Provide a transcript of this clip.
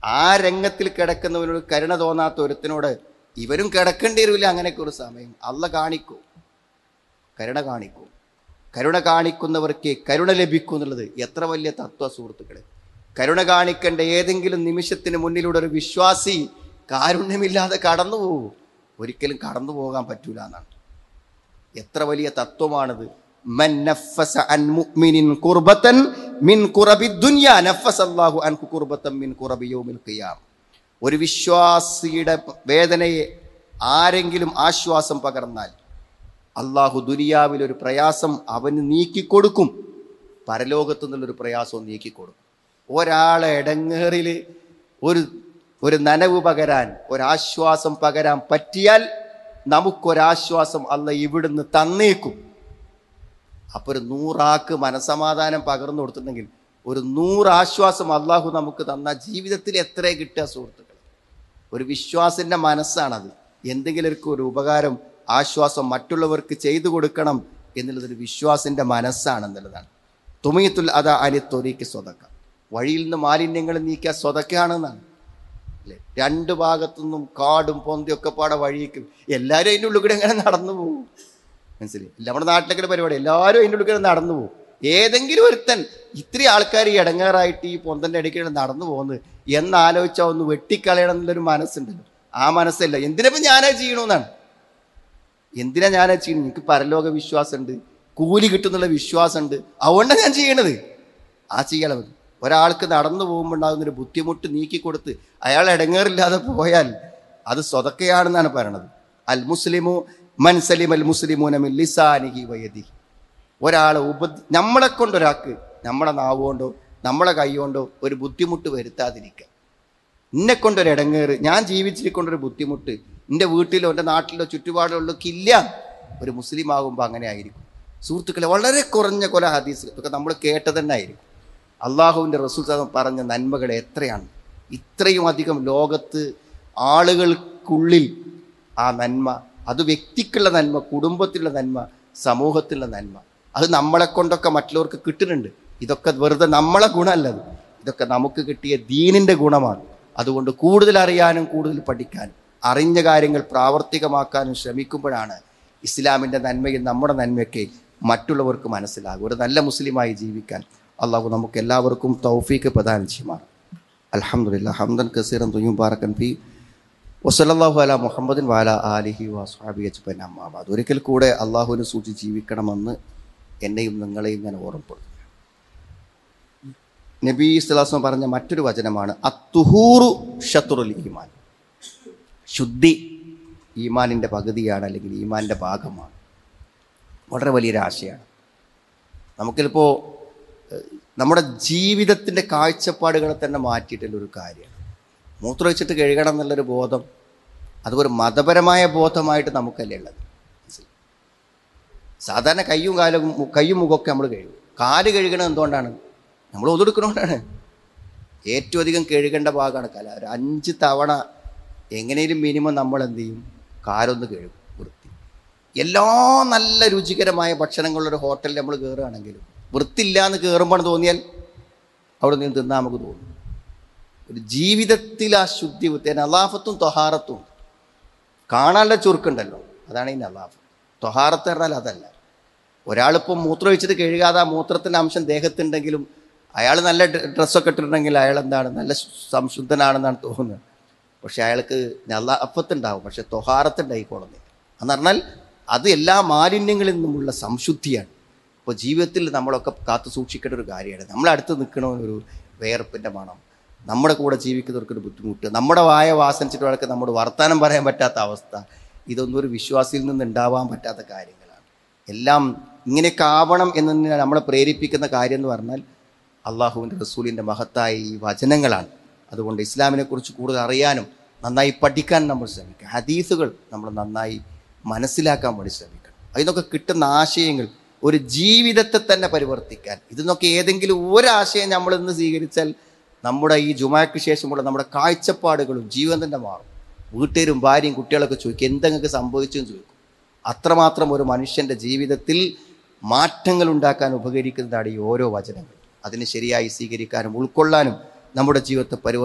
ആ രംഗത്തിൽ കിടക്കുന്നവനോട് കരുണ തോന്നാത്ത ഒരുത്തിനോട് ഇവരും കിടക്കേണ്ടി വരില്ല അങ്ങനെയൊക്കെ ഒരു സമയം അല്ല കാണിക്കൂ കരുണ കാണിക്കൂ കരുണ കാണിക്കുന്നവർക്ക് കരുണ ലഭിക്കും എന്നുള്ളത് എത്ര വലിയ തത്വ സുഹൃത്തുക്കളെ കരുണ കാണിക്കേണ്ട ഏതെങ്കിലും നിമിഷത്തിന് മുന്നിലൂടെ ഒരു വിശ്വാസി കാരുണ്യമില്ലാതെ കടന്നു പോകും ഒരിക്കലും കടന്നു പോകാൻ പറ്റൂല എന്നാണ് എത്ര വലിയ തത്വമാണിത് മൻ നഫ്ഫസ അൻ മുഅ്മിനിൻ കുർബതൻ മിൻ കുറബി ദുനിയ നഫ്ഫസ അല്ലാഹു അൻഹു കുർബതൻ മിൻ കുറബി യൗമിൽ ഖിയാം ഒരു വിശ്വാസിയുടെ വേദനയെ ആരെങ്കിലും ആശ്വാസം പകർന്നാൽ അള്ളാഹു ദുനിയാവിൽ ഒരു പ്രയാസം അവന് നീക്കിക്കൊടുക്കും പരലോകത്തു നിന്നുള്ളൊരു പ്രയാസവും നീക്കിക്കൊടുക്കും ഒരാളെ ഇടങ്ങേറിൽ ഒരു ഒരു നനവ് പകരാൻ ഒരാശ്വാസം പകരാൻ പറ്റിയാൽ നമുക്കൊരാശ്വാസം അല്ല ഇവിടുന്ന് തന്നേക്കും അപ്പോൾ ഒരു നൂറാക്ക് മനസമാധാനം പകർന്നു കൊടുത്തിട്ടുണ്ടെങ്കിൽ ഒരു നൂറ് ആശ്വാസം അള്ളാഹു നമുക്ക് തന്ന ജീവിതത്തിൽ എത്ര കിട്ടുക സുഹൃത്തുക്കൾ ഒരു വിശ്വാസിൻ്റെ മനസ്സാണത് എന്തെങ്കിലും ഒരു ഉപകാരം ആശ്വാസം മറ്റുള്ളവർക്ക് ചെയ്തു കൊടുക്കണം എന്നുള്ളതൊരു വിശ്വാസിൻ്റെ മനസ്സാണെന്നുള്ളതാണ് തുമയത്തുൽ അത അനി തൊരീക്ക് സ്വതക്ക വഴിയിൽ നിന്ന് മാലിന്യങ്ങൾ നീക്കിയ സ്വതക്കാണെന്നാണ് അല്ലേ രണ്ട് ഭാഗത്തുനിന്നും കാടും പൊന്തിയൊക്കെ പാടെ വഴിയേക്കും എല്ലാവരും അതിൻ്റെ ഉള്ളിൽ കൂടെ എങ്ങനെ നടന്നു പോകും മനസ്സിലായി നമ്മുടെ നാട്ടിലൊക്കെ ഒരു പരിപാടി എല്ലാവരും അതിൻ്റെ ഉള്ളിൽ കൂടെ നടന്നു പോകും ഏതെങ്കിലും ഒരുത്തൻ ഇത്രയും ആൾക്കാർ ഈ ഇടങ്ങാറായിട്ട് ഈ പൊന്തൻ്റെ ഇടയ്ക്ക് നടന്നു പോകുന്നത് എന്നാലോചിച്ചാൽ ഒന്ന് വെട്ടിക്കളയണം എന്നുള്ളൊരു മനസ്സുണ്ടല്ലോ ആ മനസ്സല്ല എന്തിനപ്പം ഞാനത് ചെയ്യണമെന്നാണ് എന്തിനാ ഞാനത് ചെയ്യണം എനിക്ക് പരലോക വിശ്വാസമുണ്ട് കൂലി കിട്ടുന്നുള്ള വിശ്വാസമുണ്ട് അതുകൊണ്ടാണ് ഞാൻ ചെയ്യണത് ആ ചെയ്യണം ഒരാൾക്ക് നടന്നു പോകുമ്പോൾ ഉണ്ടാകുന്നൊരു ബുദ്ധിമുട്ട് നീക്കി കൊടുത്ത് അയാൾ ഇടങ്ങേറില്ലാതെ പോയാൽ അത് സ്വതക്കയാണെന്നാണ് പറയണത് അൽ മുസ്ലിമു മൻസലിം അൽ മുസ്ലിമൂനമിൽ ലിസാനിഹി വയതി ഒരാളെ ഉപ നമ്മളെ കൊണ്ടൊരാൾക്ക് നമ്മുടെ നാവ് കൊണ്ടോ നമ്മളെ കൈ കൊണ്ടോ ഒരു ബുദ്ധിമുട്ട് വരുത്താതിരിക്കുക എന്നെ കൊണ്ടൊരു ഇടങ്ങേറ് ഞാൻ ജീവിച്ചിരിക്കൊണ്ടൊരു ബുദ്ധിമുട്ട് എൻ്റെ വീട്ടിലോ എൻ്റെ നാട്ടിലോ ചുറ്റുപാടുകളിലോ ഇല്ല ഒരു മുസ്ലിം ആകുമ്പോൾ അങ്ങനെ ആയിരിക്കും സുഹൃത്തുക്കളെ വളരെ കുറഞ്ഞ കൊല ഹദീസ് ഇതൊക്കെ നമ്മൾ കേട്ടത് തന്നെ ആയിരിക്കും അള്ളാഹുവിൻ്റെ റസൂൽ സാദം പറഞ്ഞ നന്മകൾ എത്രയാണ് ഇത്രയും അധികം ലോകത്ത് ആളുകൾക്കുള്ളിൽ ആ നന്മ അത് വ്യക്തിക്കുള്ള നന്മ കുടുംബത്തിലുള്ള നന്മ സമൂഹത്തിലുള്ള നന്മ അത് നമ്മളെ കൊണ്ടൊക്കെ മറ്റുള്ളവർക്ക് കിട്ടുന്നുണ്ട് ഇതൊക്കെ വെറുതെ നമ്മളെ ഗുണമല്ലത് ഇതൊക്കെ നമുക്ക് കിട്ടിയ ദീനിൻ്റെ ഗുണമാണ് അതുകൊണ്ട് കൂടുതൽ അറിയാനും കൂടുതൽ പഠിക്കാനും അറിഞ്ഞ കാര്യങ്ങൾ പ്രാവർത്തികമാക്കാനും ശ്രമിക്കുമ്പോഴാണ് ഇസ്ലാമിൻ്റെ നന്മയും നമ്മുടെ നന്മയൊക്കെ മറ്റുള്ളവർക്ക് മനസ്സിലാകും ഒരു നല്ല മുസ്ലിമായി ജീവിക്കാൻ അള്ളാഹു നമുക്ക് എല്ലാവർക്കും തൗഫീക്ക് പ്രദാനം ചെയ്യുമാണ് അലഹമുല്ല ഹംദൻ കസീറൻ തുയ്യും പാറക്കൻ ഫി വസലല്ലാഹു അല മുഹമ്മദിൻ വാല ആലിഹി വാസ്ഹാബി അജ്ബൻ അമ്മാബാദ് ഒരിക്കൽ കൂടെ അള്ളാഹുവിനെ സൂക്ഷിച്ച് ജീവിക്കണമെന്ന് എന്നെയും നിങ്ങളെയും ഞാൻ ഓർമ്മപ്പെടുന്നു നബി ഇസ്ലാസ്മ പറഞ്ഞ മറ്റൊരു വചനമാണ് അത്തുഹൂറു ഷത്തുറുൽ ഈമാൻ ശുദ്ധി ഈമാനിൻ്റെ പകുതിയാണ് അല്ലെങ്കിൽ ഈമാനിൻ്റെ ഭാഗമാണ് വളരെ വലിയൊരു ആശയമാണ് നമുക്കിപ്പോൾ നമ്മുടെ ജീവിതത്തിൻ്റെ കാഴ്ചപ്പാടുകളെ തന്നെ മാറ്റിയിട്ടുള്ള ഒരു കാര്യമാണ് മൂത്രമൊഴിച്ചിട്ട് കഴുകണം എന്നുള്ളൊരു ബോധം അതുപോലെ മതപരമായ ബോധമായിട്ട് നമുക്കല്ലേ ഉള്ളത് സാധാരണ കയ്യും കാലും കയ്യും മുഖമൊക്കെ നമ്മൾ കഴുകും കാല് കഴുകണത് എന്തുകൊണ്ടാണ് നമ്മൾ ഒതുടുക്കണോണ്ടാണ് ഏറ്റവും അധികം കഴുകേണ്ട ഭാഗമാണ് കല ഒരു അഞ്ച് തവണ എങ്ങനെയും മിനിമം നമ്മൾ എന്ത് ചെയ്യും കാലൊന്ന് കഴുകും വൃത്തി എല്ലാ നല്ല രുചികരമായ ഭക്ഷണങ്ങളുള്ളൊരു ഹോട്ടലിൽ നമ്മൾ കയറുകയാണെങ്കിലും വൃത്തിയില്ല എന്ന് കയറുമ്പോൾ തോന്നിയാൽ അവിടെ നിന്ന് തിന്നാൻ നമുക്ക് തോന്നും ഒരു ജീവിതത്തിൽ ആ ശുദ്ധി വൃത്തി അലാഫത്തും തൊഹാറത്തും കാണാനുള്ള ചുരുക്കുണ്ടല്ലോ അതാണ് ഈ നലാഫ് തൊഹാറത്ത് പറഞ്ഞാൽ അതല്ല ഒരാളിപ്പം മൂത്രം ഒഴിച്ചിട്ട് കഴുകാതെ ആ മൂത്രത്തിൻ്റെ അംശം ദേഹത്തുണ്ടെങ്കിലും അയാൾ നല്ല ഡ്രസ്സൊക്കെ ഇട്ടിട്ടുണ്ടെങ്കിൽ അയാൾ എന്താണ് നല്ല സംശുദ്ധനാണെന്നാണ് തോന്നുന്നത് പക്ഷെ അയാൾക്ക് നലാഫത്തുണ്ടാവും പക്ഷെ തൊഹാറത്തുണ്ടായിക്കോളുന്നില്ല എന്ന് പറഞ്ഞാൽ അത് എല്ലാ മാലിന്യങ്ങളിൽ നിന്നുമുള്ള സംശുദ്ധിയാണ് അപ്പോൾ ജീവിതത്തിൽ നമ്മളൊക്കെ കാത്തു സൂക്ഷിക്കേണ്ട ഒരു കാര്യമാണ് നമ്മളടുത്ത് നിൽക്കണവനൊരു വേർപ്പിൻ്റെ മണം നമ്മുടെ കൂടെ ജീവിക്കുന്നവർക്കൊരു ബുദ്ധിമുട്ട് നമ്മുടെ വായ വാസനിച്ചിട്ട് അവർക്ക് നമ്മുടെ വർത്തമാനം പറയാൻ പറ്റാത്ത അവസ്ഥ ഇതൊന്നും ഒരു വിശ്വാസിയിൽ നിന്ന് ഉണ്ടാവാൻ പറ്റാത്ത കാര്യങ്ങളാണ് എല്ലാം ഇങ്ങനെയൊക്കെ ആവണം എന്ന് നമ്മളെ പ്രേരിപ്പിക്കുന്ന കാര്യം എന്ന് പറഞ്ഞാൽ അള്ളാഹുവിൻ്റെ റസൂലിൻ്റെ മഹത്തായ ഈ വചനങ്ങളാണ് അതുകൊണ്ട് ഇസ്ലാമിനെക്കുറിച്ച് കൂടുതൽ അറിയാനും നന്നായി പഠിക്കാൻ നമ്മൾ ശ്രമിക്കുക ഹദീസുകൾ നമ്മൾ നന്നായി മനസ്സിലാക്കാൻ വേണ്ടി ശ്രമിക്കണം അതിനൊക്കെ കിട്ടുന്ന ആശയങ്ങൾ ഒരു ജീവിതത്തെ തന്നെ പരിവർത്തിക്കാൻ ഇതിനൊക്കെ ഏതെങ്കിലും ഒരാശയം നമ്മൾ ഇന്ന് സ്വീകരിച്ചാൽ നമ്മുടെ ഈ ജുമാക്ക് ശേഷമുള്ള നമ്മുടെ കാഴ്ചപ്പാടുകളും ജീവൻ തന്നെ മാറും വീട്ടുകാരും ഭാര്യയും കുട്ടികളൊക്കെ ചോദിക്കും എന്തെങ്കിലും സംഭവിച്ചെന്ന് ചോദിക്കും അത്രമാത്രം ഒരു മനുഷ്യൻ്റെ ജീവിതത്തിൽ മാറ്റങ്ങൾ ഉണ്ടാക്കാൻ ഉപകരിക്കുന്നതാണ് ഈ ഓരോ വചനങ്ങൾ അതിന് ശരിയായി സ്വീകരിക്കാനും ഉൾക്കൊള്ളാനും നമ്മുടെ ജീവിതത്തെ പരിവർ